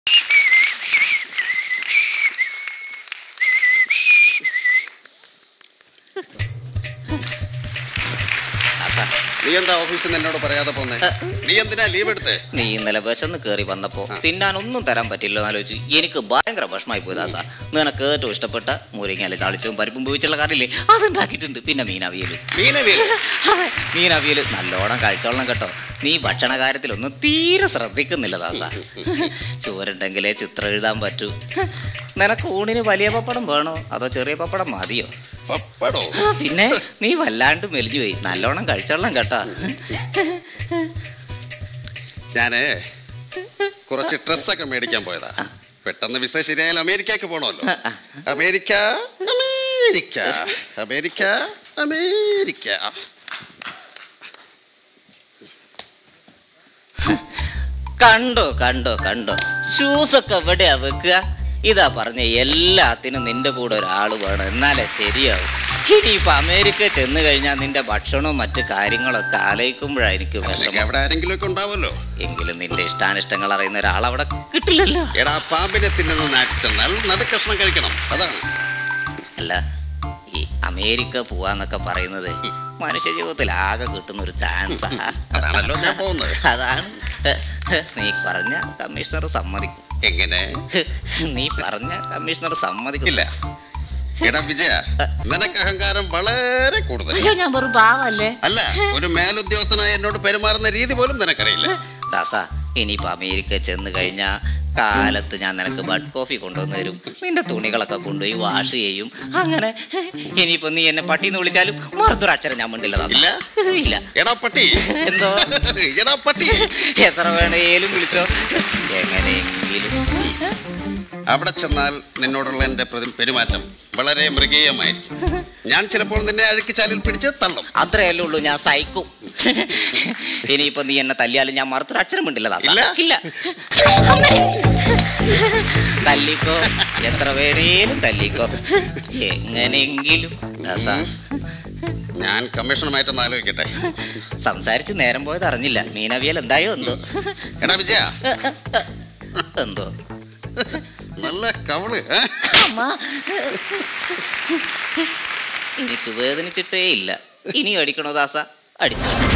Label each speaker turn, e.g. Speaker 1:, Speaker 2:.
Speaker 1: ദാസാ,
Speaker 2: നീ എന്താ ഓഫീസിൽ നിന്ന് എന്നോട് പറയാതെ പോന്നെ നീ എന്തിനാ ലീവ് എടുത്തേ
Speaker 1: നീ ഇന്നലെ വിശന്ന് കയറി വന്നപ്പോ തിന്നാൻ ഒന്നും തരാൻ പറ്റില്ലോ എന്നാലോചിച്ചു എനിക്ക് ഭയങ്കര വിഷമായി പോയി ദാസാ നിനക്ക് ഏറ്റവും ഇഷ്ടപ്പെട്ട മുരിങ്ങാലി താളിച്ചും പരിപ്പും ഉപയോഗിച്ചുള്ള കറിയില്ലേ അതുണ്ടാക്കിയിട്ടുണ്ട് പിന്നെ മീനവിയലും
Speaker 2: മീനവിയൽ
Speaker 1: മീനവിയൽ നല്ലോണം കഴിച്ചോളണം കേട്ടോ നീ ഭക്ഷണ കാര്യത്തിലൊന്നും തീരെ ശ്രദ്ധിക്കുന്നില്ല ദാസ ചോരുണ്ടെങ്കിലേ ചിത്രം എഴുതാൻ പറ്റൂ നിനക്ക് ഊണിന് വലിയ പപ്പടം വേണോ അതോ ചെറിയ പപ്പടം മതിയോ
Speaker 2: പപ്പടോ
Speaker 1: പിന്നെ നീ വല്ലാണ്ട് മെലിഞ്ഞു പോയി നല്ലോണം കഴിച്ചോളണം കേട്ടോ
Speaker 2: ഞാന് കുറച്ച് ഡ്രസ്സൊക്കെ മേടിക്കാൻ പോയതാ പെട്ടെന്ന് വിസ ശരിയായാൽ അമേരിക്കക്ക് പോണല്ലോ അമേരിക്ക അമേരിക്ക അമേരിക്ക അമേരിക്ക
Speaker 1: കണ്ടോ കണ്ടോ കണ്ടോ ഷൂസൊക്കെ എവിടെയാ വെക്കുക ഇതാ പറഞ്ഞ എല്ലാത്തിനും നിന്റെ കൂടെ ഒരാൾ വേണം എന്നാലേ ശരിയാവും ഇനിയിപ്പോ അമേരിക്ക ചെന്ന് കഴിഞ്ഞാൽ നിന്റെ ഭക്ഷണവും മറ്റു കാര്യങ്ങളൊക്കെ ആലോചിക്കുമ്പോഴാണ് എനിക്ക്
Speaker 2: അല്ലെങ്കിൽ
Speaker 1: വിഷമം
Speaker 2: അവിടെ ആരെങ്കിലും ഒക്കെ ഉണ്ടാവുമല്ലോ
Speaker 1: എങ്കിലും നിന്റെ ഇഷ്ടാനിഷ്ടങ്ങൾ അറിയുന്ന ഒരാൾ അവിടെ കിട്ടില്ലല്ലോ
Speaker 2: എടാ പാമ്പിനെ തിന്നുന്ന നാട്ടിച്ചെന്നാൽ നടുക്കഷ്ണം കഴിക്കണം അതാണ്
Speaker 1: അല്ല ഈ അമേരിക്ക പോവാന്നൊക്കെ പറയുന്നത് മനുഷ്യ ജീവിതത്തിൽ ആകെ കിട്ടുന്ന ഒരു ചാൻസ്
Speaker 2: അതാണല്ലോ ഞാൻ പോകുന്നത്
Speaker 1: അതാണ് നീ പറഞ്ഞ കമ്മീഷണർ സമ്മതിക്കും
Speaker 2: എങ്ങനെ
Speaker 1: നീ പറഞ്ഞ കമ്മീഷണർ
Speaker 2: ഇല്ല
Speaker 1: സമ്മതിക്കില്ല
Speaker 2: എടാ വിജയ നിനക്ക് അഹങ്കാരം വളരെ കൂടുതൽ
Speaker 3: അയ്യോ ഞാൻ വെറും പാവല്ലേ
Speaker 2: അല്ല ഒരു മേലുദ്യോഗസ്ഥനായ എന്നോട് പെരുമാറുന്ന രീതി പോലും നിനക്കറിയില്ല
Speaker 1: ദാസ ഇനിയിപ്പോ അമേരിക്ക ചെന്ന് കഴിഞ്ഞാ കാലത്ത് ഞാൻ നിനക്ക് ബഡ് കോഫി കൊണ്ടുവന്ന് തരും നിന്റെ തുണികളൊക്കെ കൊണ്ടുപോയി വാഷ് ചെയ്യും അങ്ങനെ ഇനിയിപ്പോ നീ എന്നെ പട്ടിന്ന് വിളിച്ചാലും മറുത്തൊരു അക്ഷരം ഞാൻ മിണ്ടില്ല ദാസ
Speaker 2: ഇല്ല?
Speaker 1: ഇല്ല
Speaker 2: എടാ പട്ടി
Speaker 1: എന്തോ
Speaker 2: എടാ പട്ടി
Speaker 1: എത്ര വേണേലും വിളിച്ചോ എങ്ങനെയെങ്കിലും
Speaker 2: അവിടെ ചെന്നാൽ നിന്നോടുള്ള എന്റെ പ്രതി- പെരുമാറ്റം വളരെ മൃഗീയമായിരിക്കും ഞാൻ ചിലപ്പോൾ നിന്നെ അഴുക്കിച്ചാലിൽ പിടിച്ച് തള്ളും
Speaker 1: അത്രയല്ലേ ഉള്ളൂ ഞാൻ സഹിക്കും ഇനിയിപ്പോ നീ എന്നെ തല്ലിയാലും ഞാൻ മറുത്തൊരു അക്ഷരം മിണ്ടില്ല ദാസ
Speaker 2: ഇല്ല?
Speaker 1: ഇല്ല തല്ലിക്കോ എത്ര വേണേലും തല്ലിക്കോ എങ്ങനെയെങ്കിലും ദാസ
Speaker 2: ഞാൻ കമ്മീഷണറുമായിട്ടൊന്ന് ആലോചിക്കട്ടെ
Speaker 1: സംസാരിച്ച് നേരം പോയത് അറിഞ്ഞില്ല മീനവിയൽ എന്തായോ എന്തോ
Speaker 2: എടാ വിജയ
Speaker 1: എന്തോ
Speaker 2: നല്ല കവള് ഏ?
Speaker 3: അമ്മ
Speaker 1: എനിക്ക് വേദനിച്ചിട്ടേ ഇല്ല ഇനി അടിക്കണോ ദാസ അടിച്ചോ